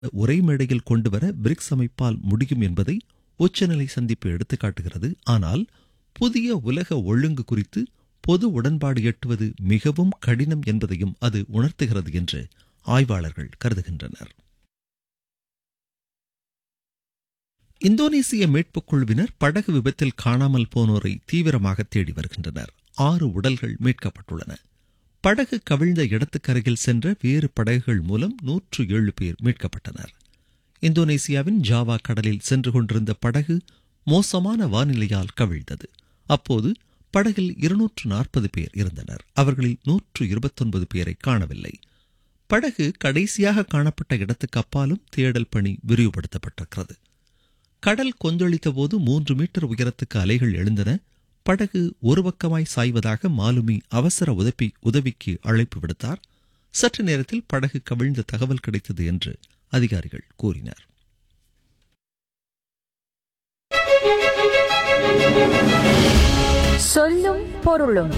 ஒரே மேடையில் கொண்டுவர பிரிக்ஸ் அமைப்பால் முடியும் என்பதை உச்சநிலை சந்திப்பு எடுத்துக்காட்டுகிறது ஆனால் புதிய உலக ஒழுங்கு குறித்து பொது உடன்பாடு எட்டுவது மிகவும் கடினம் என்பதையும் அது உணர்த்துகிறது என்று ஆய்வாளர்கள் கருதுகின்றனர் இந்தோனேசிய மீட்புக் குழுவினர் படகு விபத்தில் காணாமல் போனோரை தீவிரமாக தேடி வருகின்றனர் ஆறு உடல்கள் மீட்கப்பட்டுள்ளன படகு கவிழ்ந்த இடத்துக்கருகில் சென்ற வேறு படகுகள் மூலம் நூற்று ஏழு பேர் மீட்கப்பட்டனர் இந்தோனேசியாவின் ஜாவா கடலில் சென்று கொண்டிருந்த படகு மோசமான வானிலையால் கவிழ்ந்தது அப்போது படகில் இருநூற்று நாற்பது பேர் இருந்தனர் அவர்களில் நூற்று இருபத்தொன்பது பேரை காணவில்லை படகு கடைசியாக காணப்பட்ட இடத்துக்கு அப்பாலும் தேடல் பணி விரிவுபடுத்தப்பட்டிருக்கிறது கடல் கொந்தளித்த போது மூன்று மீட்டர் உயரத்துக்கு அலைகள் எழுந்தன படகு ஒரு பக்கமாய் சாய்வதாக மாலுமி அவசர உதவி உதவிக்கு அழைப்பு விடுத்தார் சற்று நேரத்தில் படகு கவிழ்ந்த தகவல் கிடைத்தது என்று அதிகாரிகள் கூறினர் சொல்லும் பொருளும்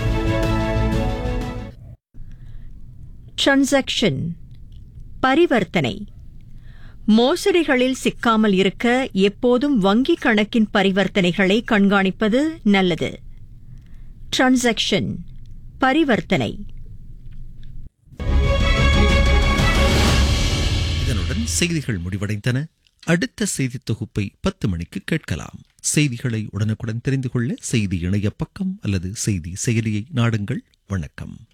டிரான்சாக்ஷன் பரிவர்த்தனை மோசடிகளில் சிக்காமல் இருக்க எப்போதும் வங்கிக் கணக்கின் பரிவர்த்தனைகளை கண்காணிப்பது நல்லது டிரான்சாக்ஷன் பரிவர்த்தனை இதனுடன் செய்திகள் முடிவடைந்தன அடுத்த செய்தி தொகுப்பை பத்து மணிக்கு கேட்கலாம் செய்திகளை உடனுக்குடன் தெரிந்து கொள்ள செய்தி இணைய பக்கம் அல்லது செய்தி செயலியை நாடுங்கள் வணக்கம்